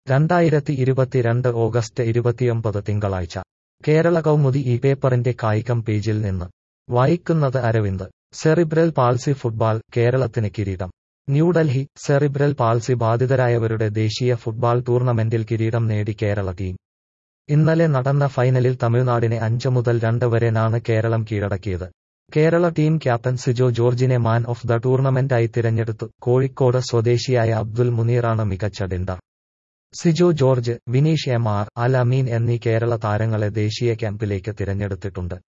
രണ്ടായിരത്തി ഇരുപത്തിരണ്ട് ഓഗസ്റ്റ് ഇരുപത്തിയൊമ്പത് തിങ്കളാഴ്ച കേരള കൗമുദി ഈ പേപ്പറിന്റെ കായികം പേജിൽ നിന്ന് വായിക്കുന്നത് അരവിന്ദ് സെറിബ്രൽ പാൾസി ഫുട്ബാൾ കേരളത്തിന് കിരീടം ന്യൂഡൽഹി സെറിബ്രൽ പാൾസി ബാധിതരായവരുടെ ദേശീയ ഫുട്ബാൾ ടൂർണമെന്റിൽ കിരീടം നേടി കേരള ടീം ഇന്നലെ നടന്ന ഫൈനലിൽ തമിഴ്നാടിനെ അഞ്ച് മുതൽ രണ്ട് വരെനാണ് കേരളം കീഴടക്കിയത് കേരള ടീം ക്യാപ്റ്റൻ സിജോ ജോർജിനെ മാൻ ഓഫ് ദ ടൂർണമെന്റായി തിരഞ്ഞെടുത്തു കോഴിക്കോട് സ്വദേശിയായ അബ്ദുൽ മുനീറാണ് മികച്ച ഡിൻഡർ സിജോ ജോർജ് വിനീഷ് എം ആർ അൽ അമീൻ എന്നീ കേരള താരങ്ങളെ ദേശീയ ക്യാമ്പിലേക്ക് തിരഞ്ഞെടുത്തിട്ടുണ്ട്